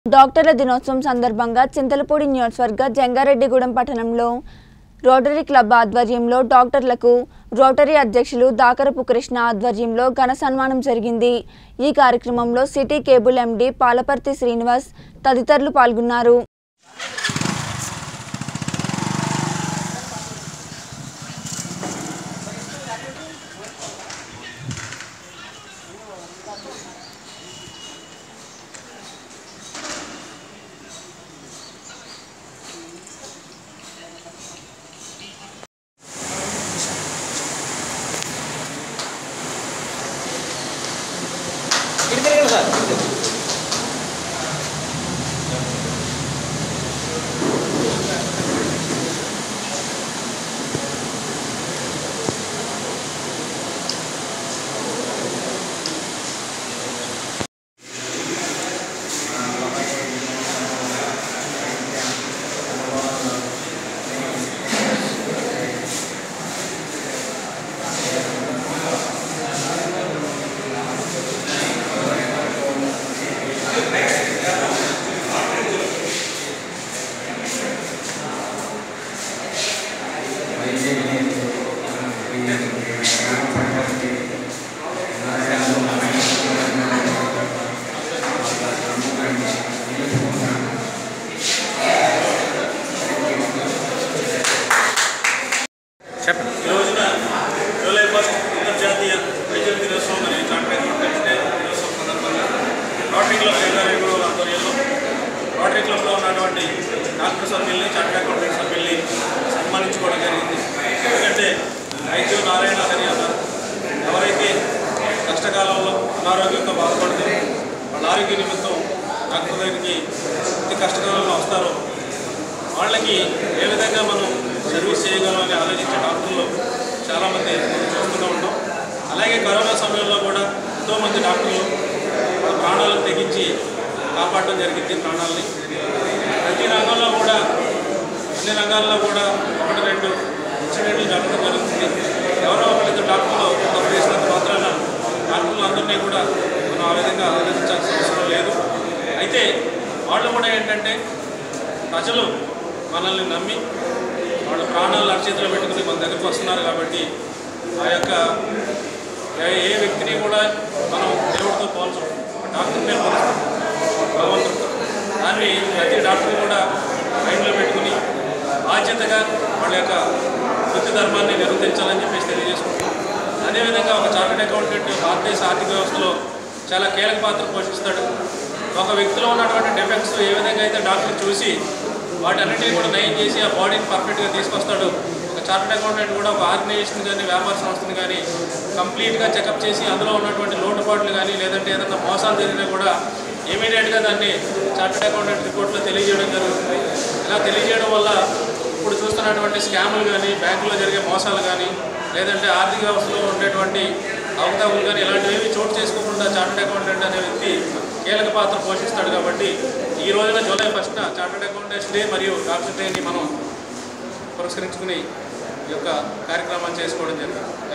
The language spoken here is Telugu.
డాక్టర్ల దినోత్సవం సందర్భంగా చింతలపూడి నియోజకవర్గ జంగారెడ్డిగూడెం పట్టణంలో రోటరీ క్లబ్ ఆధ్వర్యంలో డాక్టర్లకు రోటరీ అధ్యక్షులు దాకరపు కృష్ణ ఆధ్వర్యంలో ఘన సన్మానం జరిగింది ఈ కార్యక్రమంలో city cable MD Palaparthi Srinivas తదితరులు పాల్గొన్నారు ఇటు తిరగండి సార్ చెప్పండి ఈ రోజున జూలై ఫస్ట్ అంతర్జాతీయ వైద్యుల దినోత్సవం మరియు చార్టెడ్ అకౌంటెంట్స్ డే దినోత్సవం సందర్భంగా రోటరీ క్లబ్ జంగారెడ్డి ఆధ్వర్యంలో రోటరీ క్లబ్లో ఉన్నటువంటి డాక్టర్ సభ్యుల్ని చార్టెడ్ అకౌంటెంట్ సభ్యుల్ని సన్మానించుకోవడం జరిగింది ఎందుకంటే వైద్యులు నారాయణ హరి అన్నారు ఎవరైతే కష్టకాలంలో అనారోగ్యంతో బాధపడుతూ వాళ్ళ ఆరోగ్య నిమిత్తం డాక్టర్ దగ్గరికి అతి కష్టకాలంలో వస్తారో వాళ్ళకి ఏ విధంగా మనం సర్వీస్ చేయగలమని ఆలోచించే డాక్టర్లు చాలామంది మనం చూస్తూనే ఉంటాం అలాగే కరోనా సమయంలో కూడా ఎంతోమంది డాక్టర్లు వాళ్ళ ప్రాణాలను తెగించి కాపాడడం జరిగింది ప్రాణాలని ప్రతి రంగంలో కూడా అన్ని రంగాల్లో కూడా ఒకటి రెండు ఇన్సిడెంట్లు జరగడం జరుగుతుంది ఎవరో ఒకరిద్దరు డాక్టర్లు తప్పు చేసినంత మాత్రాన డాక్టర్లు అందరినీ కూడా మనం ఆ విధంగా ఆలోచించాల్సిన అవసరం లేదు అయితే వాళ్ళు కూడా ఏంటంటే ప్రజలు మనల్ని నమ్మి వాళ్ళ ప్రాణాలు అరచేతిలో పెట్టుకుని మన దగ్గరికి వస్తున్నారు కాబట్టి ఆ యొక్క ఏ ఏ వ్యక్తిని కూడా మనం దేవుడితో పోల్చం డాక్టర్నే పోల్చాం భగవంతుడితో దాన్ని ప్రతి డాక్టర్ కూడా మైండ్లో పెట్టుకుని బాధ్యతగా వాళ్ళ యొక్క వృత్తి ధర్మాన్ని నిర్వర్తించాలని చెప్పేసి తెలియజేసుకుంటున్నాం అదేవిధంగా ఒక చార్టెడ్ అకౌంటెంట్ భారతదేశ ఆర్థిక వ్యవస్థలో చాలా కీలక పాత్ర పోషిస్తాడు ఒక వ్యక్తిలో ఉన్నటువంటి డిఫెక్ట్స్ ఏ విధంగా అయితే డాక్టర్ చూసి వాటన్నిటిని కూడా నయం చేసి ఆ బాడీని పర్ఫెక్ట్గా తీసుకొస్తాడు ఒక చార్టెడ్ అకౌంటెంట్ కూడా ఒక ఆర్గనైజేషన్ కానీ వ్యాపార సంస్థను కానీ కంప్లీట్గా చెకప్ చేసి అందులో ఉన్నటువంటి లోటుపాట్లు కానీ లేదంటే ఏదైనా మోసాలు జరిగినా కూడా ఇమీడియట్గా దాన్ని చార్టెడ్ అకౌంటెంట్ రిపోర్ట్లో తెలియజేయడం జరుగుతుంది ఇలా తెలియజేయడం వల్ల ఇప్పుడు చూస్తున్నటువంటి స్కాములు కానీ బ్యాంకులో జరిగే మోసాలు కానీ లేదంటే ఆర్థిక వ్యవస్థలో ఉండేటువంటి అవకతవకలు కానీ ఇలాంటివి ఏవి చోటు చేసుకోకుండా చార్టెడ్ అకౌంటెంట్ అనే వ్యక్తి కీలక పాత్ర పోషిస్తాడు కాబట్టి ఈ రోజున జూలై ఫస్ట్న చార్టెడ్ అకౌంటెంట్స్ డే మరియు డాక్టర్ డేని మనం పురస్కరించుకుని ఈ యొక్క కార్యక్రమాన్ని చేసుకోవడం జరిగింది